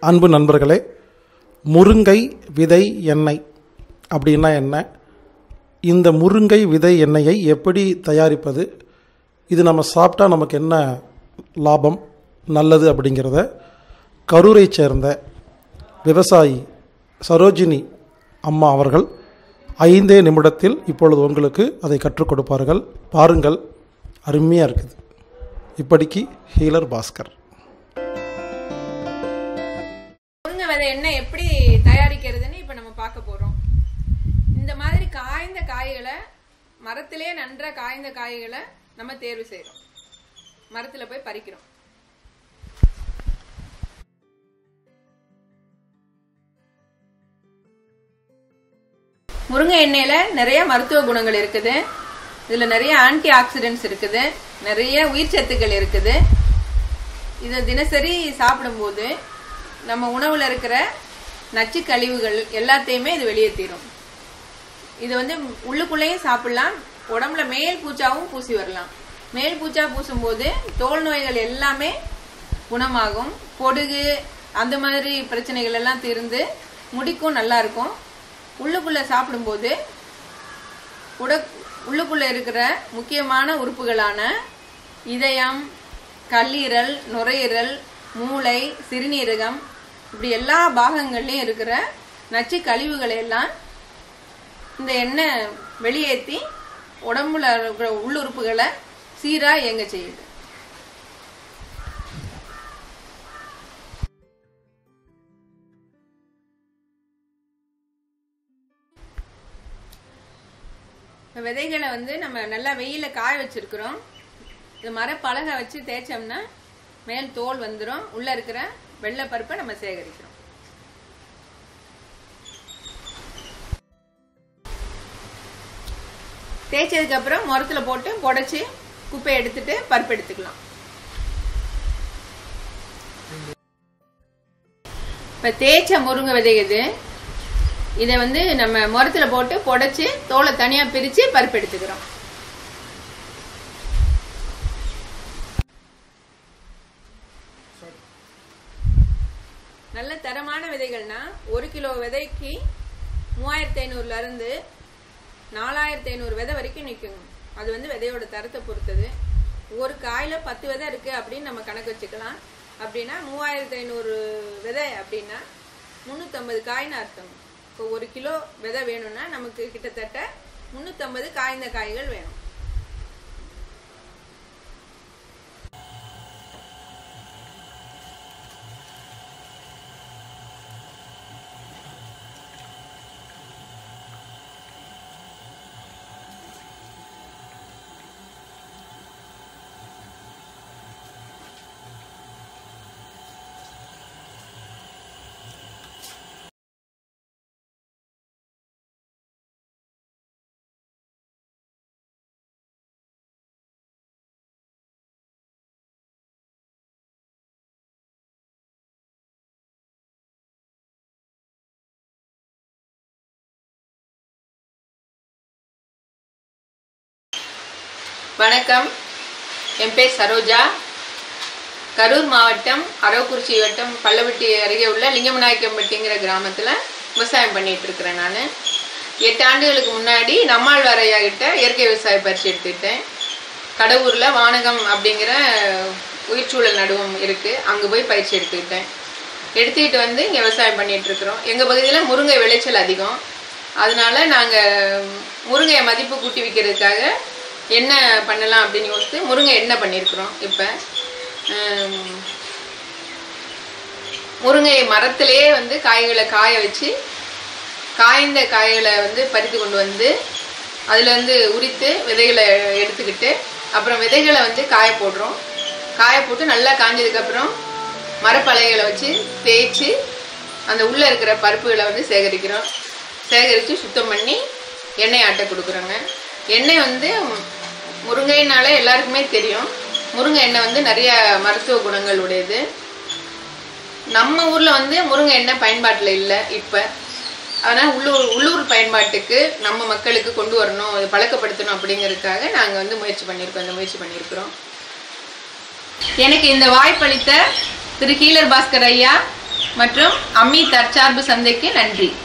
அன்பு நண்பர்களே முருங்கை விதை எண்ணெய் அப்படின்னா என்ன இந்த முருங்கை விதை எண்ணெயை எப்படி தயாரிப்பது இது நம்ம சாப்பிட்டா நமக்கு என்ன லாபம் நல்லது அப்படிங்கிறத கரூரை சேர்ந்த விவசாயி சரோஜினி அம்மா அவர்கள் ஐந்தே நிமிடத்தில் இப்பொழுது உங்களுக்கு அதை கற்றுக் கொடுப்பார்கள் பாருங்கள் அருமையாக இருக்குது இப்படிக்கு ஹீலர் பாஸ்கர் முருங்கை விதை எண்ணெய் எப்படி தயாரிக்கிறதுன்னு இப்போ நம்ம பார்க்க போறோம் இந்த மாதிரி காய்ந்த காய்களை மரத்திலே நன்றா காய்ந்த காய்களை நம்ம தேர்வு செய்றோம் மரத்துல போய் பறிக்கிறோம் முருங்கை எண்ணெயில நிறைய மருத்துவ குணங்கள் இருக்குது இதுல நிறைய ஆன்டி ஆக்சிடென்ட்ஸ் இருக்குது நிறைய உயிர் சத்துக்கள் இருக்குது இதை தினசரி சாப்பிடும்போது நம்ம உணவுல இருக்கிற நச்சு கழிவுகள் எல்லாத்தையுமே இது வெளியேற்றிடும் இது வந்து உள்ளுக்குள்ளேயும் சாப்பிடலாம் உடம்புல மேல் பூச்சாவும் பூசி வரலாம் மேல் பூச்சா பூசும்போது தோல் நோய்கள் எல்லாமே குணமாகும் பொடுகு அந்த மாதிரி பிரச்சனைகள் எல்லாம் தீர்ந்து முடிக்கும் நல்லா இருக்கும் உள்ளுக்குள்ள சாப்பிடும்போது உட உள்ளுக்குள்ள இருக்கிற முக்கியமான உறுப்புகளான இதயம் கல்லீரல் நுரையீரல் மூளை சிறுநீரகம் இப்படி எல்லா பாகங்கள்லயும் இருக்கிற நச்சு கழிவுகளை எல்லாம் இந்த எண்ணெய் வெளியேற்றி உடம்புல இருக்கிற உள்ளுறுப்புகளை சீரா இயங்க செய்யுது இப்ப விதைகளை வந்து நம்ம நல்லா வெயில காய வச்சிருக்கிறோம் இது மரப்பலகை வச்சு தேய்ச்சோம்னா மேல் தோல் வந்துடும் உள்ள இருக்கிற வெள்ளை பருப்பை நம்ம சேகரிக்கிறோம் தேய்ச்சதுக்கு அப்புறம் முரத்துல போட்டு புடைச்சு குப்பையை எடுத்துட்டு பருப்பு எடுத்துக்கலாம் இப்ப தேய்ச்ச முருங்கை விதை இது இதை வந்து நம்ம முரத்துல போட்டு புடைச்சு தோலை தனியா பிரிச்சு பருப்பு எடுத்துக்கிறோம் நல்ல தரமான விதைகள்னா ஒரு கிலோ விதைக்கு மூவாயிரத்தி ஐநூறுல இருந்து நாலாயிரத்தி ஐநூறு விதை வரைக்கும் நிற்குங்க அது வந்து விதையோட தரத்தை பொறுத்தது ஒரு காயில பத்து விதை இருக்கு அப்படின்னு நம்ம கணக்கு வச்சுக்கலாம் அப்படின்னா மூவாயிரத்தி ஐநூறு விதை அப்படின்னா முந்நூற்றம்பது காய்னு அர்த்தம் இப்போ ஒரு கிலோ விதை வேணும்னா நமக்கு கிட்டத்தட்ட முந்நூற்றம்பது காய்ந்த காய்கள் வேணும் வணக்கம் என் பேர் சரோஜா கரூர் மாவட்டம் அரவக்குறிச்சி வட்டம் பள்ளவட்டி அருகே உள்ள லிங்கமநாயக்கம்பட்டிங்கிற கிராமத்தில் விவசாயம் பண்ணிட்டு இருக்கிறேன் நான் எட்டு ஆண்டுகளுக்கு முன்னாடி நம்மாழ்வார் ஐயா கிட்ட இயற்கை விவசாய பயிற்சி எடுத்துக்கிட்டேன் கடவுரில் வானகம் அப்படிங்கிற உயிர்ச்சூழல் நடுவம் இருக்குது அங்கே போய் பயிற்சி எடுத்துக்கிட்டேன் எடுத்துக்கிட்டு வந்து இங்கே விவசாயம் பண்ணிட்டு இருக்கிறோம் எங்கள் பகுதியில் முருங்கை விளைச்சல் அதிகம் அதனால நாங்கள் முருங்கையை மதிப்பு கூட்டி விற்கிறதுக்காக என்ன பண்ணலாம் அப்படின்னு யோசித்து முருங்கை என்ன பண்ணியிருக்கிறோம் இப்போ முருங்கை மரத்திலேயே வந்து காய்களை காய வச்சு காய்ந்த காய்களை வந்து பறித்து கொண்டு வந்து அதில் வந்து உரித்து விதைகளை எடுத்துக்கிட்டு அப்புறம் விதைகளை வந்து காய போடுறோம் காய போட்டு நல்லா காஞ்சதுக்கப்புறம் மரப்பலகைகளை வச்சு தேய்ச்சி அந்த உள்ளே இருக்கிற பருப்புகளை வந்து சேகரிக்கிறோம் சேகரித்து சுத்தம் பண்ணி எண்ணெய் ஆட்டை கொடுக்குறோங்க எண்ணெய் வந்து முருங்கைனால எல்லாருக்குமே தெரியும் முருங்கை எண்ணெய் வந்து நிறைய மருத்துவ குணங்கள் உடையது நம்ம ஊரில் வந்து முருங்கை எண்ணெய் பயன்பாட்டில் இல்லை இப்போ ஆனால் உள்ளூர் உள்ளூர் பயன்பாட்டுக்கு நம்ம மக்களுக்கு கொண்டு வரணும் அதை பழக்கப்படுத்தணும் அப்படிங்கிறதுக்காக நாங்கள் வந்து முயற்சி பண்ணியிருக்கோம் இந்த முயற்சி பண்ணியிருக்கிறோம் எனக்கு இந்த வாய்ப்பளித்த திரு கீலர் பாஸ்கர் ஐயா மற்றும் அம்மி தற்சார்பு சந்தைக்கு நன்றி